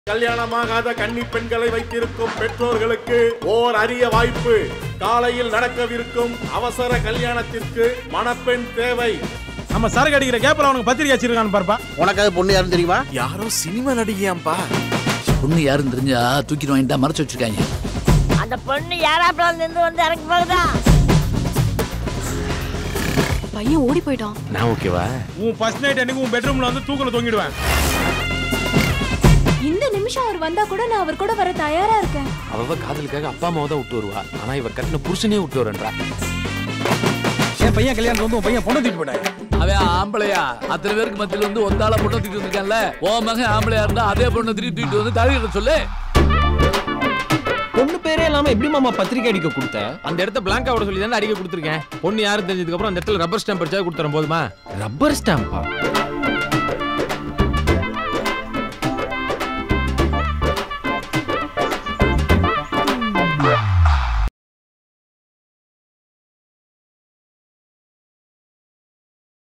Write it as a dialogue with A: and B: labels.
A: கல்யாணமாகாத கன்னி பெண்களை வைத்திருக்கும் பெற்றோர்களுக்கு ஓர் அரிய வாய்ப்பு காலையில் நடக்கவிருக்கும் அவசர கல்யாணத்திற்கு மணப்பெண் தேவை
B: நம்ம சரக்கு அடிக்கிற கேப்ல அவனுக்கு பத்திரிக்கை வச்சிருக்கான்னு பார்ப்பா
C: உனக்கு அது பொண்ணு யாரும் தெரியுமா
D: யாரோ சினிமா நடிகையாம்பா
E: பொண்ணு யாருன்னு தெரிஞ்சா தூக்கிட்டு வாங்கிட்டா மறைச்சு வச்சிருக்காங்க
F: அந்த பொண்ணு யாராப்புல நின்று வந்து இறங்கி போகுதா
G: பையன் ஓடி போயிட்டான்
D: நான் ஓகேவா
B: உன் ஃபர்ஸ்ட் நைட் அன்னைக்கு உன் பெட்ரூம்ல வந்து தூக்குல தொங்கிடுவேன்
G: இந்த நிமிஷம் அவர் வந்தா கூட நான் அவர் கூட வர தயாரா இருக்கேன்
D: அவ காதலுக்காக அப்பா அம்மாவை தான் விட்டு வருவா ஆனா இவர் கட்டின புருஷனே விட்டு வரன்றா
B: என் பையன் கல்யாணம் வந்து உன் பையன் பொண்ணு தூக்கிட்டு போயிட்டான்
E: அவன் ஆம்பளையா அத்தனை பேருக்கு மத்தியில வந்து ஒத்தால பொண்ணை தூக்கிட்டு வந்திருக்கான்ல ஓ மகன் ஆம்பளையா இருந்தா அதே பொண்ணை திருப்பி தூக்கிட்டு வந்து தலையிட சொல்லு
H: பொண்ணு பேரே இல்லாம எப்படி மாமா பத்திரிக்கை அடிக்க கொடுத்த
I: அந்த இடத்த பிளாங்கா விட சொல்லி தானே அடிக்க கொடுத்துருக்கேன் பொண்ணு யாரும் தெரிஞ்சதுக்கு அப்புறம் அந்த இடத்துல ரப்பர் ஸ்டாம்ப் அடிச்சா கொடுத்துறேன் போதுமா
H: ரப்பர் ஸ்டாம்பா